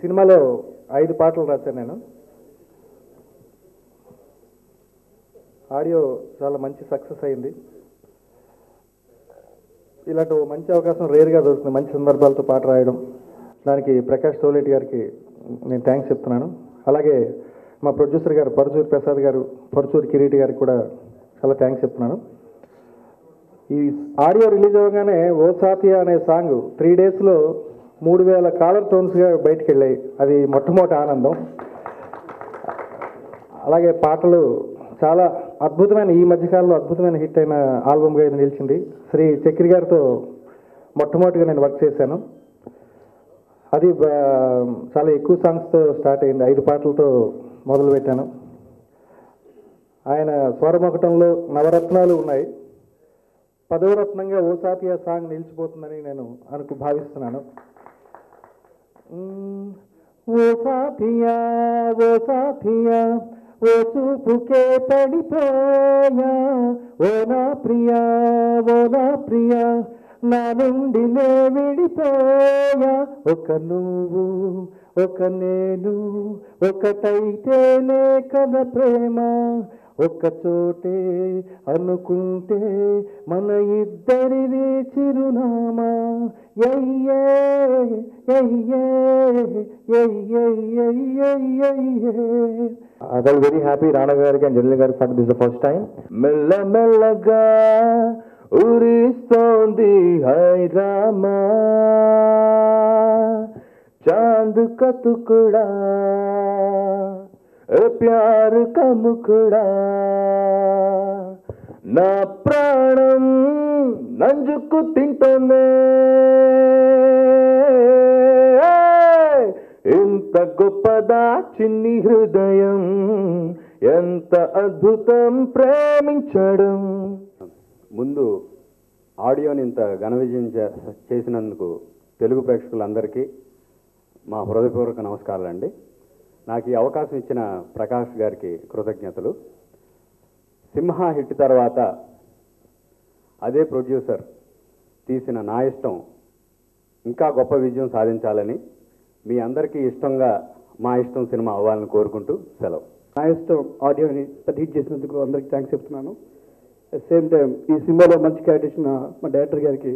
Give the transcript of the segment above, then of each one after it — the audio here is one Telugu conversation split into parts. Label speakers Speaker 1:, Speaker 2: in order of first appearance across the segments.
Speaker 1: సినిమాలో ఐదు పాటలు రాశాను నేను ఆడియో చాలా మంచి సక్సెస్ అయింది ఇలాంటి ఓ మంచి అవకాశం రేర్గా దొరుకుతుంది మంచి సందర్భాలతో పాట రాయడం దానికి ప్రకాష్ తోలేటి గారికి నేను థ్యాంక్స్ చెప్తున్నాను అలాగే మా ప్రొడ్యూసర్ గారు పరచూరి ప్రసాద్ గారు పరచూరి కిరీటి గారికి కూడా చాలా థ్యాంక్స్ చెప్తున్నాను ఈ ఆడియో రిలీజ్ అవ్వగానే ఓ సాతియా అనే సాంగ్ త్రీ డేస్లో మూడు వేల కాలర్ టోన్స్గా బయటికి వెళ్ళాయి అది మొట్టమొదటి ఆనందం అలాగే పాటలు చాలా అద్భుతమైన ఈ మధ్యకాలంలో అద్భుతమైన హిట్ అయిన ఆల్బమ్గా ఇది నిలిచింది శ్రీ చక్రి గారితో మొట్టమొదటిగా నేను వర్క్ చేశాను అది బా- చాలా ఎక్కువ సాంగ్స్తో స్టార్ట్ అయింది ఐదు పాటలతో మొదలుపెట్టాను ఆయన స్వరమొకటంలో నవరత్నాలు ఉన్నాయి పదవ రత్నంగా ఓ సాతియా సాంగ్ నిలిచిపోతుందని నేను అనుకు భావిస్తున్నాను మ్మ్. ఓ సాథియా ఓ సాథియా ఓ చూపుకే పడిపోయా ఓ నా ప్రియా ఓ నా ప్రియా నా నుండి నే విడిపోయా ఒక నువ్వు ఒక నేను ఒకటైతేనే కదా ప్రేమ ఒక్క చోటే అనుకుంటే మన ఇద్దరిది చిరునామా ఎయ్యే ఎయ్యే ఎయ్యే
Speaker 2: I felt very happy Rana గారికి అండ్ జల్లి గారికి దిస్ ద ఫస్ట్ టైం మెల్ల మెల్లగా ఉరిస్తోంది హై రామా చాంద్ కతుకుడా ఏ ప్యార్ కముకుడా నా ప్రాణం నంజుకు తింటోనే ఇంత గొప్పదా చిన్ని హృదయం ఎంత అద్భుతం ప్రేమించడం
Speaker 3: ముందు ఆడియోని ఇంత ఘన విజయం చే- చేసినందుకు తెలుగు ప్రేక్షకులందరికీ మా హృదయపూర్వక నమస్కారాలండి నాకు ఈ అవకాశం ఇచ్చిన ప్రకాష్ గారికి కృతజ్ఞతలు సింహ హిట్ తర్వాత అదే ప్రొడ్యూసర్ తీసిన నా ఇష్టం ఇంకా గొప్ప విజయం సాధించాలని మీ అందరికీ ఇష్టంగా మా ఇష్టం సినిమా అవ్వాలని కోరుకుంటూ సెలవు
Speaker 1: నా ఇష్టం ఆడియోని పెద్ద హిట్ చేసినందుకు అందరికి థ్యాంక్స్ చెప్తున్నాను అట్ సేమ్ టైం ఈ సినిమాలో మంచి క్యారెక్టర్ ఇచ్చిన మా డైరెక్టర్ గారికి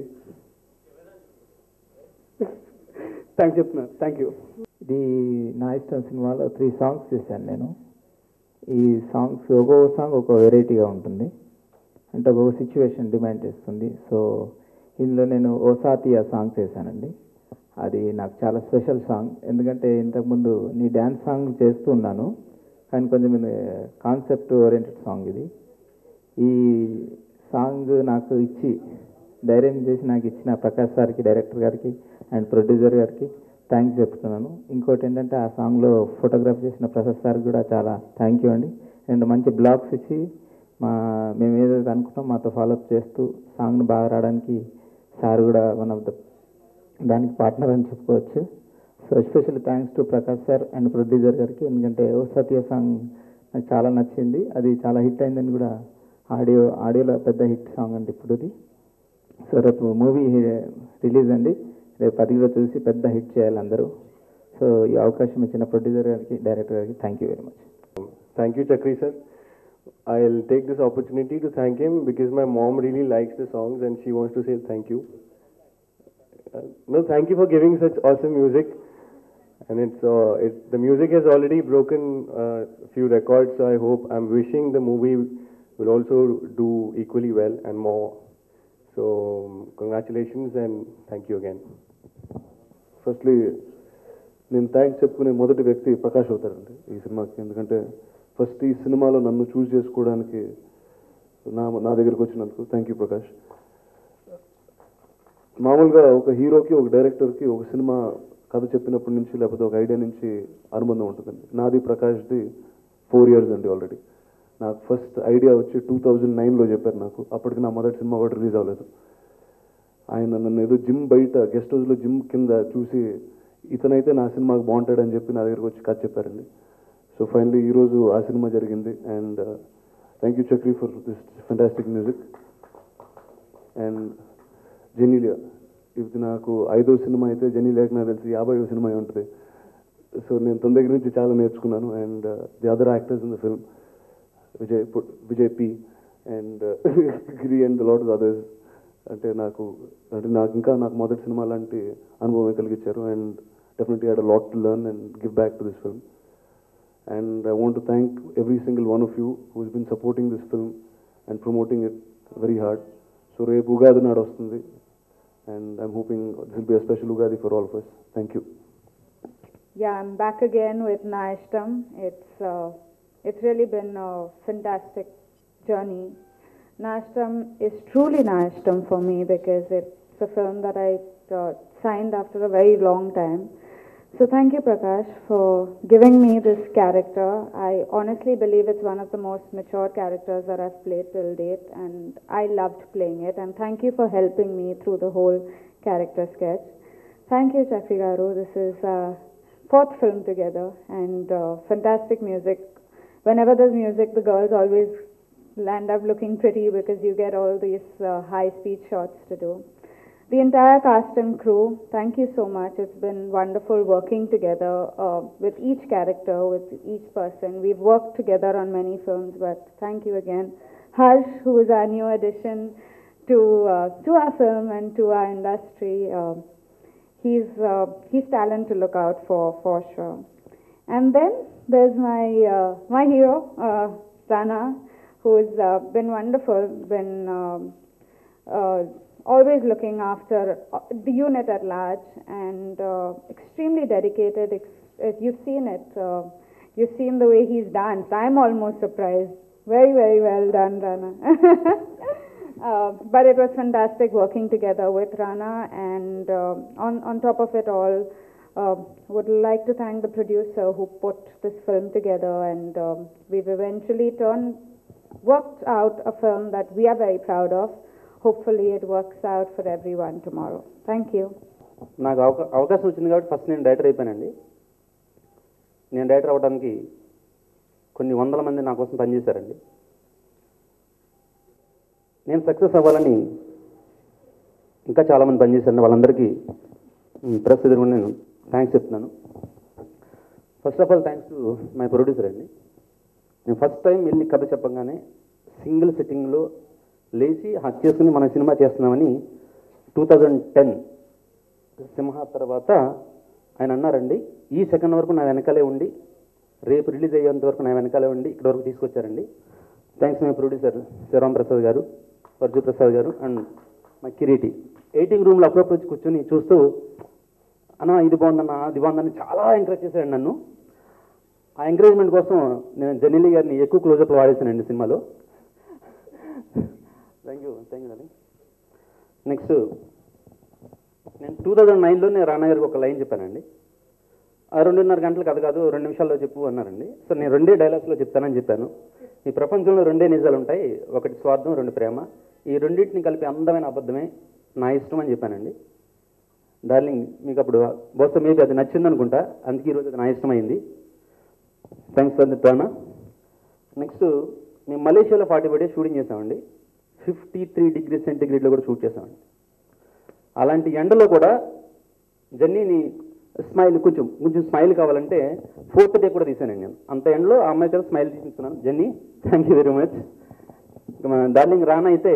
Speaker 1: థ్యాంక్స్ చెప్తున్నాను థ్యాంక్ యూ
Speaker 2: ఇది నా ఇష్టం సినిమాలో త్రీ సాంగ్స్ చేశాను నేను ఈ సాంగ్స్ ఒక్కో సాంగ్ ఒక వెరైటీగా ఉంటుంది అంటే ఒక్కొక్క సిచ్యువేషన్ డిమాండ్ చేస్తుంది సో ఇందులో నేను ఓ సాతియా సాంగ్ చేశానండి అది నాకు చాలా స్పెషల్ సాంగ్ ఎందుకంటే ఇంతకుముందు నీ డ్యాన్స్ సాంగ్ చేస్తూ ఉన్నాను కానీ కొంచెం కాన్సెప్ట్ ఓరియంటెడ్ సాంగ్ ఇది ఈ సాంగ్ నాకు ఇచ్చి ధైర్యం చేసి నాకు ఇచ్చిన ప్రకాష్ సార్కి డైరెక్టర్ గారికి అండ్ ప్రొడ్యూసర్ గారికి థ్యాంక్స్ చెప్తున్నాను ఇంకోటి ఏంటంటే ఆ సాంగ్లో ఫోటోగ్రాఫ్ చేసిన ప్రసాద్ సార్కి కూడా చాలా థ్యాంక్ యూ అండి అండ్ మంచి బ్లాగ్స్ ఇచ్చి మా మేము ఏదైతే అనుకున్నాం మాతో ఫాలోఅప్ చేస్తూ సాంగ్ని బాగా రావడానికి సార్ కూడా వన్ ఆఫ్ ద దానికి పార్ట్నర్ అని చెప్పుకోవచ్చు so especially thanks to Prakash sir and producer గారికి ఎందుకంటే ఓ సత్య సాంగ్ నాకు చాలా నచ్చింది అది చాలా హిట్ అయిందని కూడా ఆడియో ఆడియోలో పెద్ద హిట్ సాంగ్ అండి ఇప్పుడు ఇది సో రేపు మూవీ రిలీజ్ అండి రేపు పదిలో చూసి పెద్ద హిట్ చేయాలి అందరూ సో ఈ అవకాశం ఇచ్చిన ప్రొడ్యూసర్ గారికి డైరెక్టర్ గారికి thank you very much
Speaker 4: Thank you, Chakri sir. I'll take this opportunity to thank him because my mom really likes the songs and she wants to say thank you. Uh, no, thank you for giving such awesome music. And it's uh, it, the music has already broken uh, a few records, so I hope I'm wishing the movie will also do equally well and more. So congratulations and thank you again.
Speaker 5: Firstly నేను థ్యాంక్స్ చెప్పుకునే మొదటి వ్యక్తి ప్రకాష్ అవుతారండి ఈ సినిమాకి ఎందుకంటే ఫస్ట్ ఈ సినిమాలో నన్ను చూస్ చేసుకోవడానికి నా నా దగ్గరికి వచ్చినందుకు థ్యాంక్ యూ ప్రకాష్ మామూలుగా ఒక హీరోకి ఒక డైరెక్టర్కి ఒక సినిమా కథ చెప్పినప్పటి నుంచి లేకపోతే ఒక ఐడియా నుంచి అనుబంధం ఉంటుందండి నాది ప్రకాష్ది ఫోర్ ఇయర్స్ అండి ఆల్రెడీ నాకు ఫస్ట్ ఐడియా వచ్చి టూ థౌజండ్ నైన్లో చెప్పారు నాకు అప్పటికి నా మొదటి సినిమా కూడా రిలీజ్ అవ్వలేదు ఆయన నన్ను ఏదో జిమ్ బయట గెస్ట్ హౌస్లో జిమ్ కింద చూసి ఇతనైతే నా సినిమాకి బాగుంటాడని చెప్పి నా దగ్గరకు వచ్చి కథ చెప్పారండి సో ఫైనలీ ఈరోజు ఆ సినిమా జరిగింది and thank you Chakri for this fantastic music and Genelia ఇది నాకు ఐదో సినిమా అయితే జెనీలియాకి నాకు తెలిసి యాభైవ సినిమా అయి ఉంటుంది సో నేను తన దగ్గర నుంచి చాలా నేర్చుకున్నాను and the other actors in the film Vijay పు- Vijay P and Giri and lot of others అంటే నాకు అంటే నాకు ఇంకా నాకు మొదటి సినిమా లాంటి అనుభవం కలిగించారు and definitely had lot to learn and give back to this film and I want to thank every single one of you who's been supporting this film and promoting it very hard so రేపు ఉగాది నాడు వస్తుంది and I'm hoping this will be a special Ugadi for all of us thank you
Speaker 6: Yeah, I'm back again with Naishtam. It's uh, it's really been a fantastic journey. Naishtam is truly Naishtam for me because it's a film that I uh, signed after a very long time. So thank you, Prakash, for giving me this character. I honestly believe it's one of the most mature characters that I've played till date, and I loved playing it. And thank you for helping me through the whole character sketch. Thank you, Chakri Garu. This is uh, fourth film together and uh, fantastic music. Whenever there's music, the girls always land up looking pretty because you get all these uh, high speed shots to do. The entire cast and crew, thank you so much. It's been wonderful working together uh, with each character, with each person. We've worked together on many films, but thank you again. Harsh, who is our new addition to, uh, to our film and to our industry. Uh, he's uh, he's talent to look out for for sure. And then there's my uh, my hero uh, Rana, who's uh, been wonderful, been um, uh, always looking after uh, the unit at large, and uh, extremely dedicated. Ex- uh, you've seen it. Uh, you've seen the way he's danced. I'm almost surprised. Very very well done, Rana. Uh, but it was fantastic working together with Rana, and uh, on on top of it all, uh, would like to thank the producer who put this film together, and um, we've eventually turned worked out a film that we are very proud of. Hopefully, it works out for everyone tomorrow. Thank you.
Speaker 7: నాకు అవకా అవకాశం వచ్చింది కాబట్టి ఫస్ట్ నేను డైరెక్టర్ అయిపోయానండి నేను డైరెక్టర్ అవ్వడానికి కొన్ని వందల మంది నా కోసం పనిచేశారండి నేను సక్సెస్ అవ్వాలని ఇంకా చాలామంది పనిచేశారండి వాళ్ళందరికీ ప్రెస్ ఎదురుగా నేను థ్యాంక్స్ చెప్తున్నాను first of all thanks to my producer అండి నేను ఫస్ట్ టైం వెళ్ళి కథ చెప్పగానే సింగిల్ సిట్టింగ్లో లేచి హక్ చేసుకుని మన సినిమా చేస్తున్నామని టూ థౌజండ్ టెన్ సింహ తర్వాత ఆయన అన్నారండి ఈ సెకండ్ వరకు నా వెనకాలే ఉండి రేపు రిలీజ్ అయ్యేంత వరకు నా వెనకాలే ఉండి ఇక్కడ వరకు తీసుకొచ్చారండి thanks my producer Shivaram Prasad గారు వర్జు ప్రసాద్ గారు అండ్ మా కిరీటి ఎయిటింగ్ రూమ్లో అప్పుడప్పుడు వచ్చి కూర్చొని చూస్తూ అన్న ఇది బాగుందన్న అది బాగుందని చాలా ఎంకరేజ్ చేశాడు నన్ను ఆ ఎంకరేజ్మెంట్ కోసం నేను జనీలి గారిని ఎక్కువ క్లోజప్లో వాడేసానండి సినిమాలో thank you thank you next నేను టూ థౌజండ్ నైన్లో నేను రానా గారికి ఒక లైన్ చెప్పానండి ఆ రెండున్నర గంటలు కథ కాదు రెండు నిమిషాల్లో చెప్పు అన్నారండి సో నేను రెండే డైలాగ్స్లో చెప్తానని చెప్పాను ఈ ప్రపంచంలో రెండే నిజాలు ఉంటాయి ఒకటి స్వార్థం రెండు ప్రేమ ఈ రెండింటిని కలిపి అందమైన అబద్ధమే నా ఇష్టం అని చెప్పానండి డార్లింగ్ మీకు అప్పుడు బహుశా మేబీ అది నచ్చింది అనుకుంటా అందుకే ఈరోజు అది నా ఇష్టమైంది థ్యాంక్స్ ఫర్ ది టానా నెక్స్ట్ మేము మలేషియాలో ఫార్టీ ఫైవ్ డేస్ షూటింగ్ చేసామండి ఫిఫ్టీ త్రీ డిగ్రీ సెంటిగ్రేడ్లో కూడా షూట్ చేసామండి అలాంటి ఎండలో కూడా జర్నీని స్మైల్ కొంచెం కొంచెం స్మైల్ కావాలంటే ఫోర్త్ డే కూడా తీసానండి నేను అంత ఎండలో ఆ అమ్మాయి చేత స్మైల్ తీసిస్తున్నాను journey thank you very much ఇక మన డార్లింగ్ రానా అయితే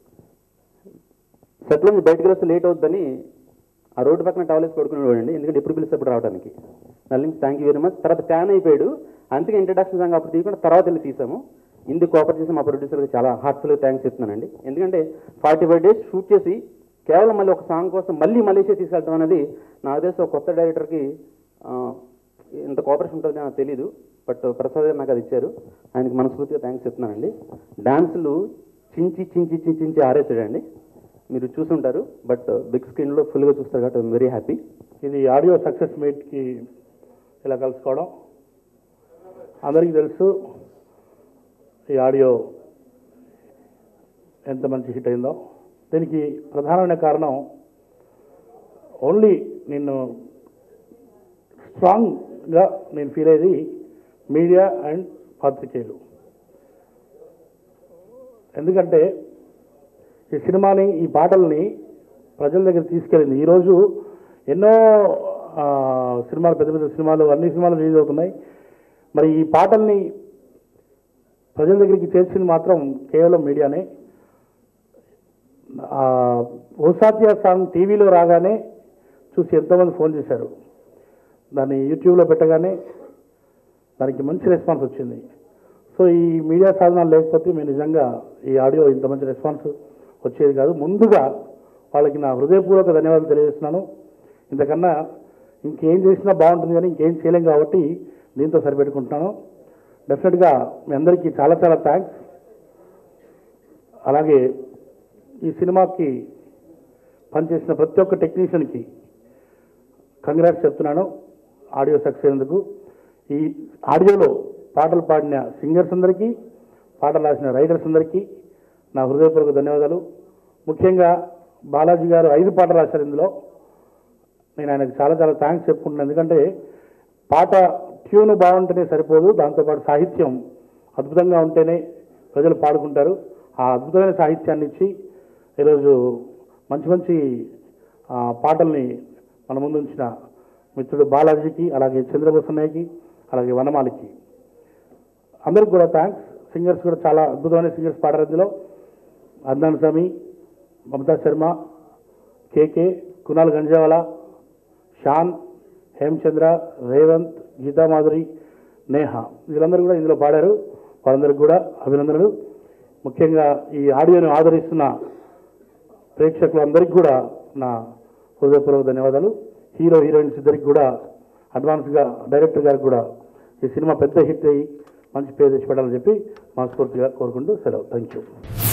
Speaker 7: సెటిల్ నుంచి బయటకు వస్తే లేట్ అవుతుందని ఆ రోడ్డు పక్కన టవలేసి పడుకునేవాడండి ఎందుకంటే ఎప్పుడు పిలిస్తే అప్పుడు రావడానికి darling thank you very much తర్వాత ట్యాన్ అయిపోయాడు అందుకే ఇంట్రడక్షన్ సాంగ్ అప్పుడు తీయకుండా తర్వాత వెళ్ళి తీసాము ఇందుకు కోఆపర్ చేసి మా ప్రొడ్యూసర్కి చాలా హార్ట్ఫుల్గా థ్యాంక్స్ చెప్తున్నానండి ఎందుకంటే ఫార్టీ ఫైవ్ డేస్ షూట్ చేసి కేవలం మళ్ళీ ఒక సాంగ్ కోసం మళ్ళీ మలేషియా తీసుకెళ్ళడం అనేది నాకు తెలిసి ఒక కొత్త డైరెక్టర్కి ఆ, ఇంత కోఆపరేషన్ ఉంటుంది నాకు తెలియదు బట్ ప్రసాద్ గారు నాకు అది ఇచ్చారు ఆయనకి మనస్ఫూర్తిగా థ్యాంక్స్ చెప్తున్నానండి డాన్సులు చించి చించి చించి చించి ఆరేసాడండి మీరు చూసుంటారు బట్ బిగ్ స్క్రీన్లో ఫుల్గా చూస్తారు కాబట్టి ఐమ్ వెరీ హ్యాపీ
Speaker 8: ఇది ఆడియో సక్సెస్ మీట్కి ఇలా కలుసుకోవడం అందరికీ తెలుసు ఈ ఆడియో ఎంత మంచి హిట్ అయిందో దీనికి ప్రధానమైన కారణం ఓన్లీ నిన్ను స్ట్రాంగ్గా నేను ఫీల్ అయ్యేది మీడియా అండ్ పాత్రికేయులు ఎందుకంటే ఈ సినిమాని ఈ పాటల్ని ప్రజల దగ్గర తీసుకెళ్ళింది ఈరోజు ఎన్నో ఆ, సినిమాలు పెద్ద పెద్ద సినిమాలు అన్ని సినిమాలు రిలీజ్ అవుతున్నాయి మరి ఈ పాటల్ని ప్రజల దగ్గరికి చేర్చింది మాత్రం కేవలం మీడియానే ఆ, ఓసాత్య సాంగ్ టీవీలో రాగానే చూసి ఎంతోమంది ఫోన్ చేశారు దాన్ని యూట్యూబ్లో పెట్టగానే దానికి మంచి రెస్పాన్స్ వచ్చింది సో ఈ మీడియా సాధనాలు లేకపోతే మేము నిజంగా ఈ ఆడియో ఇంత మంచి రెస్పాన్స్ వచ్చేది కాదు ముందుగా వాళ్ళకి నా హృదయపూర్వక ధన్యవాదాలు తెలియజేస్తున్నాను ఇంతకన్నా ఇంకేం చేసినా బాగుంటుంది కానీ ఇంకేం చేయలేం కాబట్టి దీంతో సరిపెట్టుకుంటున్నాను డెఫినెట్గా మీ అందరికీ చాలా చాలా థ్యాంక్స్ అలాగే ఈ సినిమాకి పనిచేసిన ప్రతి ఒక్క టెక్నీషియన్కి కంగ్రాట్స్ చెప్తున్నాను ఆడియో సక్సెస్ అయినందుకు ఈ ఆడియోలో పాటలు పాడిన సింగర్స్ అందరికీ పాటలు రాసిన రైటర్స్ అందరికీ నా హృదయపూర్వక ధన్యవాదాలు ముఖ్యంగా బాలాజీ గారు ఐదు పాటలు రాశారు ఇందులో నేను ఆయనకు చాలా చాలా థ్యాంక్స్ చెప్పుకుంటున్నాను ఎందుకంటే పాట ట్యూన్ బాగుంటేనే సరిపోదు దాంతోపాటు సాహిత్యం అద్భుతంగా ఉంటేనే ప్రజలు పాడుకుంటారు ఆ అద్భుతమైన సాహిత్యాన్ని ఇచ్చి ఈరోజు మంచి మంచి ఆ, పాటల్ని మన ముందు ఉంచిన మిత్రుడు బాలాజీకి అలాగే చంద్రబోస్ అన్నయ్యకి అలాగే వనమాలికి అందరికి కూడా థ్యాంక్స్ సింగర్స్ కూడా చాలా అద్భుతమైన సింగర్స్ పాడారు ఇందులో అద్నాన్ సమీ మమతా శర్మ కేకే కునాల్ గంజావాలా షాన్ హేమచంద్ర రేవంత్ గీతామాధురి నేహ వీళ్ళందరూ కూడా ఇందులో పాడారు వాళ్ళందరికీ కూడా అభినందనలు ముఖ్యంగా ఈ ఆడియోని ఆదరిస్తున్న ప్రేక్షకులందరికీ కూడా నా హృదయపూర్వక ధన్యవాదాలు హీరో హీరోయిన్స్ ఇద్దరికి కూడా అడ్వాన్స్గా డైరెక్టర్ గారికి కూడా ఈ సినిమా పెద్ద హిట్ అయ్యి మంచి పేరు తెచ్చిపెట్టాలని చెప్పి మనస్ఫూర్తిగా కోరుకుంటూ సెలవు థ్యాంక్ యూ